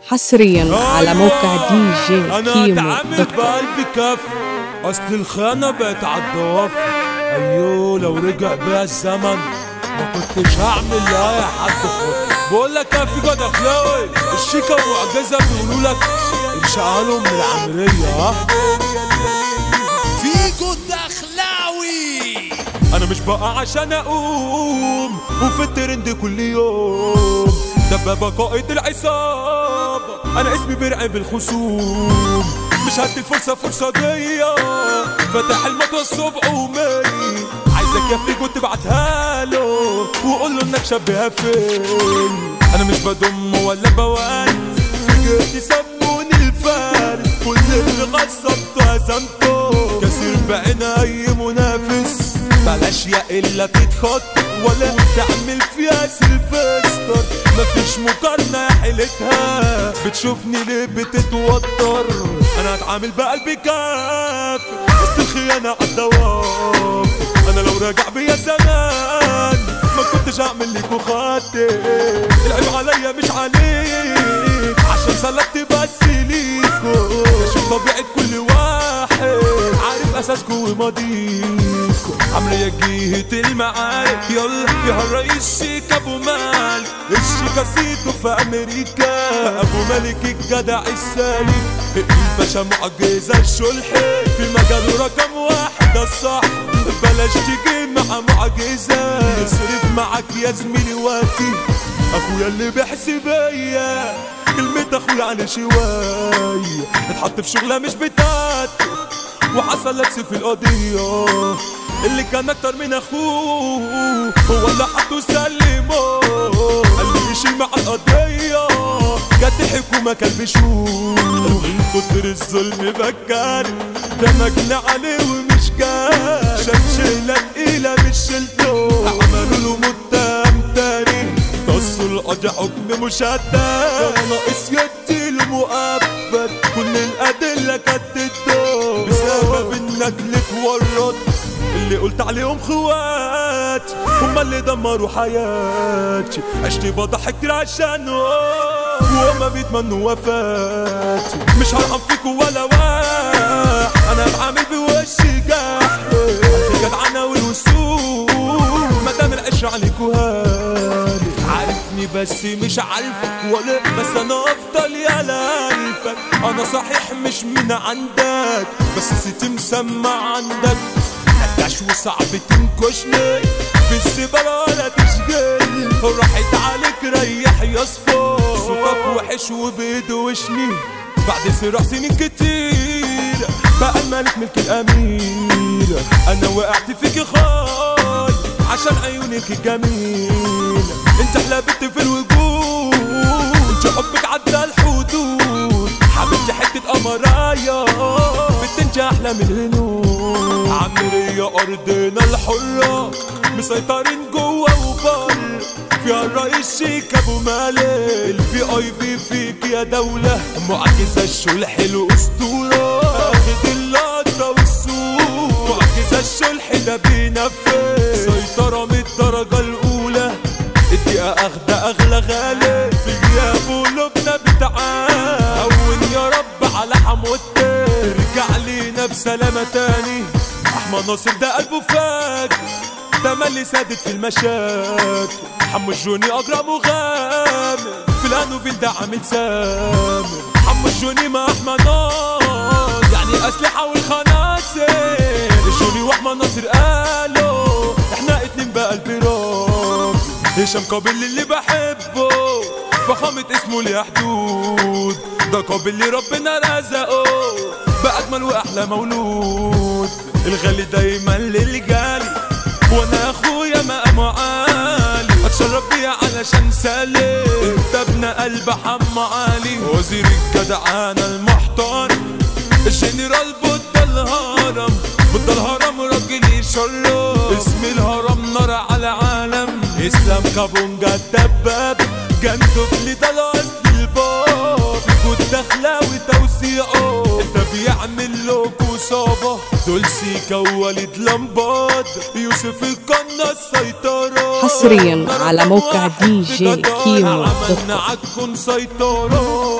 حصريا على موقع دي جي انا كيمو اتعامل دوت كوم. بقلبي كف اصل الخيانة بقت عالضوافر ايوه لو رجع بيا الزمن ما كنتش هعمل لاي حد خط بقول لك يا في جد اخلاوي الشيكة معجزة بيقولوا لك انشغلهم من العمرية ها فيجو الدخلاوي انا مش بقى عشان اقوم وفي الترند كل يوم دبابة قائد العصابة انا اسمي برعب الخصوم مش هدي الفرصة فرصة دي فتح المطوة الصبح ومالي عايزك يا فيجو تبعتها له وقول له انك شبهها فين انا مش بضم ولا بوان فجأة سموني الفارس كل اللي غصبته هزمته كسر بعين اي منافس بلاش يا الا تتخط ولا تعمل فيها سيلفستر مفيش مقارنة يا حيلتها بتشوفني ليه بتتوتر انا هتعامل بقلبي كاف اصل الخيانة عالدوام انا لو راجع بيا زمان ما كنتش هعمل ليكوا خاطر العيب عليا مش عليك عشان سلكت بس ليكوا شوف طبيعة كل واحد عارف اساسكوا وماضيكوا عاملة جهة المعارك يلا فيها الرئيس شيك ابو مالك الشيكا سيتو في امريكا ابو مالك الجدع السالك الباشا معجزة الشلحي في مجاله رقم واحد ده الصح بلاش تيجي مع معجزة يصرف معاك يا زميلي وقتي اخويا اللي بيحسب بيا كلمة اخويا على شوية اتحط في شغلة مش بتاعته وحصل لبس في القضية اللي كان اكتر من اخوه هو اللي حطه سلمه قال لي يشيل مع القضية جت الحكومة كلبشوه من كتر الظلم بكاني دمجنا عليه ومش كان شال شيلة تقيلة مش شلته عملوا له متهم تاني قصوا القضية حكم مشدد ناقص يديله مؤبد كل الأدلة كانت ضده بسبب انك اللي اتورط اللي قلت عليهم خوات هما اللي دمروا حياتي عشت بضحك كتير عشانه وهما بيتمنوا وفاتي مش هرحم فيكوا ولا واحد انا بعمل بوشي جحد جدعانة والوسوق مادام العشرة عليكوا هاني عارفني بس مش عارفك ولا بس انا افضل يا لالفك انا صحيح مش من عندك بس ستي مسمع عندك نكاش وصعب تنكشني في الزبالة ولا تشغلني راحت عليك ريح يا صفار صوتك وحش وبيدوشني بعد صراع سنين كتير بقى الملك ملك الامير انا وقعت فيك خال عشان عيونك الجميل انت احلى بنت في الوجود انت حبك عدى الحدود حبيبتي حتة قمرايا بنت انت احلى من الهنود عمرية ارضنا الحرة مسيطرين جوه وبر فيها الرئيس شيك ابو مالك الفي اي بي فيك يا دولة معجزة الشلح الاسطورة اخد اللقطة والسوق معجزة الشلح ده بينفذ سيطرة من الدرجة الاولى الدقيقة اخدة اغلى غالي في غيابه قلوبنا بتعاني هون يا رب على حموتي رجع لينا بسلامة تاني احمد ناصر ده قلبه فاك ده ملي سادت في المشاكل حمو الجوني اجرام وغامر في الانوفيل ده عامل سامر حمو الجوني مع احمد ناصر يعني اسلحه والخناصر الجوني واحمد ناصر قالوا احنا اتنين بقلب راجل هشام قابل اللي بحبه فخامة اسمه ليه حدود ده قابل اللي ربنا رزقه بأجمل وأحلى مولود الغالي دايما للجالي وانا اخويا مقامه عالي اتشرف بيها علشان سالي انت ابن قلب حم عالي وزير الجدعانة المحترم الجنرال بودا الهرم بودا الهرم راجل يشرف اسم الهرم نار على عالم اسلام كابونجا الدباب جنده في ده الاصل الباب فيكو الدخلاوي توسيعه انت بيعمل له كوسابة دول سيكا ووليد لمباد يوسف القنا السيطرة حصرياً على موقع رقم دي جي واحد كيمو عملنا دوت كوم. عالكون سيطرة